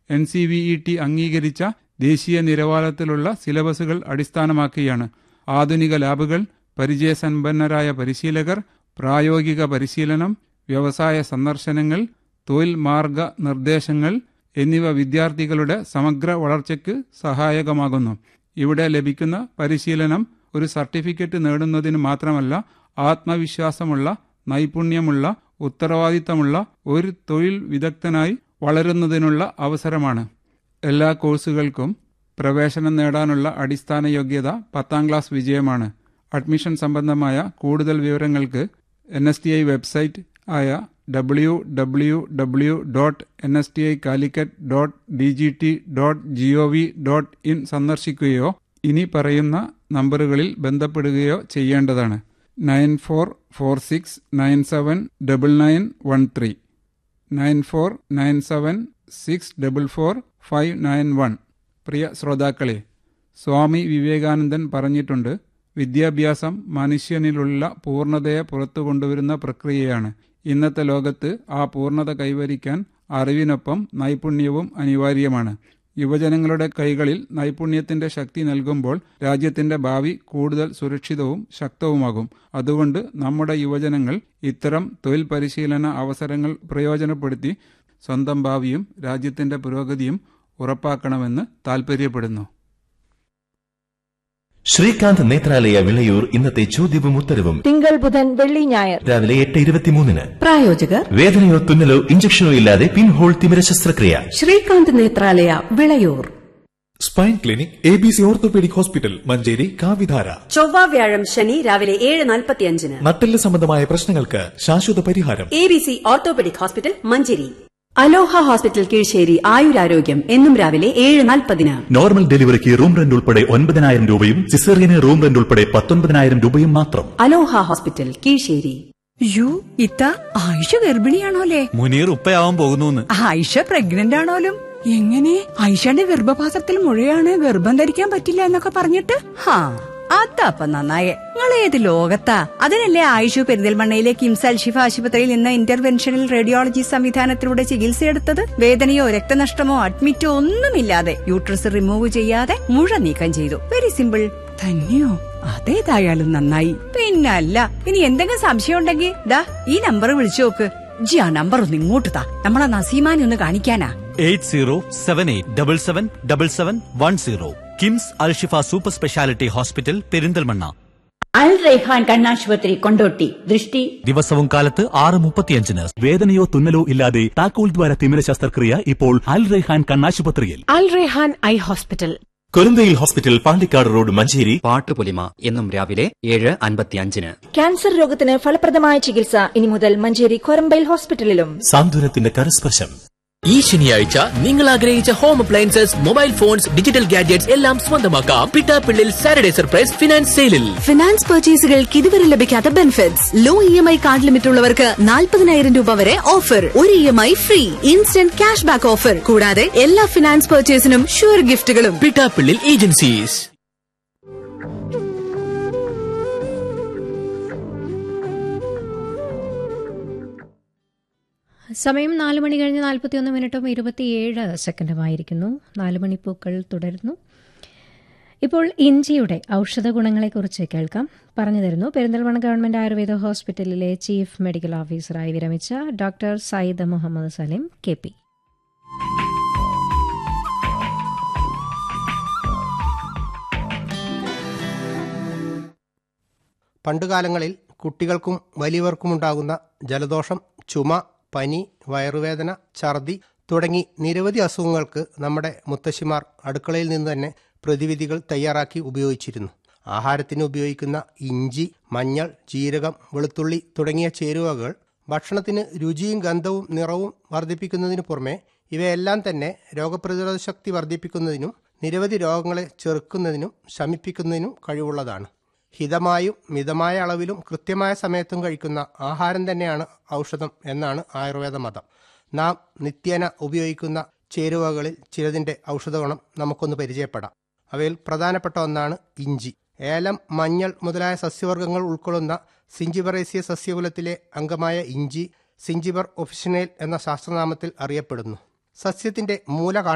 N C V E T അംഗീകരിച്ച ദേശീയ നിലവാരത്തിലുള്ള സിലബസുകൾ അടിസ്ഥാനമാക്കിയാണ് ആധുനിക ലാബുകൾ പരിചയസമ്പന്നരായ പരിശീലകർ പ്രായോഗിക പരിശീലനം വ്യവസായ സന്ദർശനങ്ങൾ തൊഴിൽ മാർഗ നിർദ്ദേശങ്ങൾ എന്നിവ വിദ്യാർത്ഥികളുടെ സമഗ്ര വളർച്ചയ്ക്ക് സഹായകമാകുന്നു ഇവിടെ ലഭിക്കുന്ന പരിശീലനം ഒരു സർട്ടിഫിക്കറ്റ് നേടുന്നതിന് മാത്രമല്ല ആത്മവിശ്വാസമുള്ള നൈപുണ്യമുള്ള ഉത്തരവാദിത്തമുള്ള ഒരു തൊഴിൽ വിദഗ്ധനായി വളരുന്നതിനുള്ള അവസരമാണ് എല്ലാ കോഴ്സുകൾക്കും പ്രവേശനം നേടാനുള്ള അടിസ്ഥാന യോഗ്യത പത്താം ക്ലാസ് വിജയമാണ് അഡ്മിഷൻ സംബന്ധമായ കൂടുതൽ വിവരങ്ങൾക്ക് N S T I website ആയ W W W dot N S T I Calicut dot D G T dot G O V dot in സന്ദർശിക്കുകയോ ഇനി പറയുന്ന നമ്പറുകളിൽ ബന്ധപ്പെടുകയോ ചെയ്യേണ്ടതാണ് nine four four six nine seven double nine one three nine four nine seven six double four five nine one പ്രിയ ശ്രോതാക്കളെ സ്വാമി വിവേകാനന്ദൻ പറഞ്ഞിട്ടുണ്ട് വിദ്യാഭ്യാസം മനുഷ്യനിലുള്ള പൂർണ്ണതയെ പുറത്തു കൊണ്ടുവരുന്ന പ്രക്രിയയാണ് ഇന്നത്തെ ലോകത്ത് ആ പൂർണ്ണത കൈവരിക്കാൻ അറിവിനൊപ്പം നൈപുണ്യവും അനിവാര്യമാണ് യുവജനങ്ങളുടെ കൈകളിൽ നൈപുണ്യത്തിന്റെ ശക്തി നൽകുമ്പോൾ രാജ്യത്തിന്റെ ഭാവി കൂടുതൽ സുരക്ഷിതവും ശക്തവുമാകും അതുകൊണ്ട് നമ്മുടെ യുവജനങ്ങൾ ഇത്തരം തൊഴിൽ പരിശീലന അവസരങ്ങൾ പ്രയോജനപ്പെടുത്തി സ്വന്തം ഭാവിയും രാജ്യത്തിന്റെ പുരോഗതിയും ഉറപ്പാക്കണമെന്ന് താൽപര്യപ്പെടുന്നു ശ്രീകാന്ത് നേത്രാലയ വിളയൂർ ഇന്നത്തെ ചോദ്യവും ഉത്തരവും തിങ്കൾ ബുധൻ വെള്ളി ഞായർ രാവിലെ എട്ട് ഇരുപത്തിമൂന്നിന് പ്രായോജകർ വേദനയോ തുന്നലോ ഇഞ്ചക്ഷനോ ഇല്ലാതെ പിൻഹോൾ തിമിര ശസ്ത്രക്രിയ Srikanth Nethralaya Vilayur spine clinic A B C orthopaedic hospital Manjeri Kavidhara ചൊവ്വ വ്യാഴം ശനി രാവിലെ ഏഴ് നാൽപ്പത്തിയഞ്ചിന് നട്ടെല്ല് സംബന്ധമായ പ്രശ്നങ്ങൾക്ക് ശാശ്വത പരിഹാരം A B C orthopaedic hospital Manjeri Aloha hospital Keezhssery ആയുരാരോഗ്യം എന്നും രാവിലെ ഏഴ് നാൽപ്പതിന് നോർമൽ ഡെലിവറിക്ക് റൂം റെന്റ് ഉൾപ്പെടെ ഒൻപതിനായിരം രൂപയും സിസേറിയന് റൂം റെന്റ് ഉൾപ്പെടെ പത്തൊൻപതിനായിരം രൂപയും മാത്രം അലോഹ ഹോസ്പിറ്റൽ കീഴ്ശ്ശേരി യു ഇത്ത ആയിഷ ഗർഭിണിയാണോലേ മുനീർ ഉപ്പയാവാൻ പോകുന്നു ആയിഷ പ്രഗ്നന്റ് ആണോലും എങ്ങനെ ആയിഷയുടെ ഗർഭപാത്രത്തിൽ മുഴയാണ് ഗർഭം ധരിക്കാൻ പറ്റില്ല എന്നൊക്കെ പറഞ്ഞിട്ട് ഹാ അതപ്പ നന്നായേ നിങ്ങൾ ഏത് ലോകത്താ അതിനല്ലേ ആയിഷു പെരിന്തൽമണ്ണയിലെ കിംസ് അൽഷിഫ ആശുപത്രിയിൽ നിന്ന് ഇന്റർവെൻഷണൽ റേഡിയോളജി സംവിധാനത്തിലൂടെ ചികിത്സയെടുത്തത് വേദനയോ രക്തനഷ്ടമോ അഡ്മിറ്റോ ഒന്നുമില്ലാതെ യൂട്രസ് റിമൂവ് ചെയ്യാതെ മുഴ നീക്കം ചെയ്തു വെരി സിമ്പിൾ തന്നെയോ അതേതായാലും നന്നായി പിന്നല്ല ഇനി എന്തെങ്കിലും സംശയം ഉണ്ടെങ്കിൽ ദാ ഈ നമ്പർ വിളിച്ചു നോക്ക് ജി ആ നമ്പർ ഒന്ന് ഇങ്ങോട്ട് താ നമ്മളെ നസീമാനെ ഒന്ന് കാണിക്കാനാ eight zero seven eight double seven double seven one zero KIMS Alshifa super speciality hospital Perinthalmanna Al Raihan കണ്ണാശുപത്രി കൊണ്ടോട്ടി ദൃഷ്ടി ദിവസവും കാലത്ത് ആറ് മുപ്പത്തിയഞ്ചിന് വേദനയോ തുന്നലോ ഇല്ലാതെ താക്കോൽ ദ്വാര തിമിര ശസ്ത്രക്രിയ ഇപ്പോൾ അൽ റെഹാൻ കണ്ണാശുപത്രിയിൽ അൽ റെഹാൻ ഐ ഹോസ്പിറ്റൽ കൊരുന്തയിൽ ഹോസ്പിറ്റൽ പാണ്ടിക്കാട് റോഡ് മഞ്ചേരി പാട്ടുപൊലിമ എന്നും രാവിലെ ഏഴ് അൻപത്തിയഞ്ചിന് ക്യാൻസർ രോഗത്തിന് ഫലപ്രദമായ ചികിത്സ ഇനി മുതൽ മഞ്ചേരി കൊരമ്പയിൽ ഹോസ്പിറ്റലിലും സാന്ത്വനത്തിന്റെ കരസ്പർശം ഈ ശനിയാഴ്ച നിങ്ങൾ ആഗ്രഹിച്ച home appliances mobile phones digital gadgets എല്ലാം സ്വന്തമാക്കാം പിട്ടാപ്പിള്ളിൽ സാറ്റർഡേ സർപ്രൈസ് ഫിനാൻസ് സെയിലിൽ ഫിനാൻസ് പർച്ചേസുകൾക്ക് ഇതുവരെ ലഭിക്കാത്ത benefits low E M I card limit ഉള്ളവർക്ക് നാൽപ്പതിനായിരം രൂപ വരെ ഓഫർ ഒരു E M I free instant cash back offer കൂടാതെ എല്ലാ ഫിനാൻസ് പർച്ചേസിനും ഷുവർ ഗിഫ്റ്റുകളും പിട്ടാപ്പിള്ളിൽ ഏജൻസീസ് സമയം നാല് മണി കഴിഞ്ഞ് നാൽപ്പത്തിയൊന്ന് മിനിറ്റും ഇരുപത്തിയേഴ് സെക്കൻഡുമായിരിക്കുന്നു നാല് മണിപ്പൂക്കൾ തുടരുന്നു ഇപ്പോൾ ഇഞ്ചിയുടെ ഔഷധ ഗുണങ്ങളെക്കുറിച്ച് കേൾക്കാം പറഞ്ഞു തരുന്നു പെരിന്തൽമണ്ണ ഗവൺമെന്റ് ആയുർവേദ ഹോസ്പിറ്റലിലെ ചീഫ് മെഡിക്കൽ ഓഫീസറായി വിരമിച്ച doctor Syed Muhammad Saleem K P പണ്ടുകാലങ്ങളിൽ കുട്ടികൾക്കും വലിയവർക്കുമുണ്ടാകുന്ന ജലദോഷം ചുമ പനി വയറുവേദന ഛർദി തുടങ്ങി നിരവധി അസുഖങ്ങൾക്ക് നമ്മുടെ മുത്തശ്ശിമാർ അടുക്കളയിൽ നിന്ന് തന്നെ പ്രതിവിധികൾ തയ്യാറാക്കി ഉപയോഗിച്ചിരുന്നു ആഹാരത്തിന് ഉപയോഗിക്കുന്ന ഇഞ്ചി മഞ്ഞൾ ജീരകം വെളുത്തുള്ളി തുടങ്ങിയ ചേരുവകൾ ഭക്ഷണത്തിന് രുചിയും ഗന്ധവും നിറവും വർദ്ധിപ്പിക്കുന്നതിനു പുറമെ ഇവയെല്ലാം തന്നെ രോഗപ്രതിരോധ ശക്തി വർദ്ധിപ്പിക്കുന്നതിനും നിരവധി രോഗങ്ങളെ ചെറുക്കുന്നതിനും ശമിപ്പിക്കുന്നതിനും കഴിവുള്ളതാണ് ഹിതമായും മിതമായ അളവിലും കൃത്യമായ സമയത്തും കഴിക്കുന്ന ആഹാരം തന്നെയാണ് ഔഷധം എന്നാണ് ആയുർവേദ മതം നാം നിത്യേന ഉപയോഗിക്കുന്ന ചേരുവകളിൽ ചിലതിൻ്റെ ഔഷധഗുണം നമുക്കൊന്ന് പരിചയപ്പെടാം അവയിൽ പ്രധാനപ്പെട്ട ഒന്നാണ് ഇഞ്ചി ഏലം മഞ്ഞൾ മുതലായ സസ്യവർഗ്ഗങ്ങൾ ഉൾക്കൊള്ളുന്ന സിഞ്ചിബറേസിയ സസ്യകുലത്തിലെ അംഗമായ ഇഞ്ചി സിഞ്ചിബർ ഒഫിഷനേൽ എന്ന ശാസ്ത്രനാമത്തിൽ അറിയപ്പെടുന്നു സസ്യത്തിന്റെ മൂല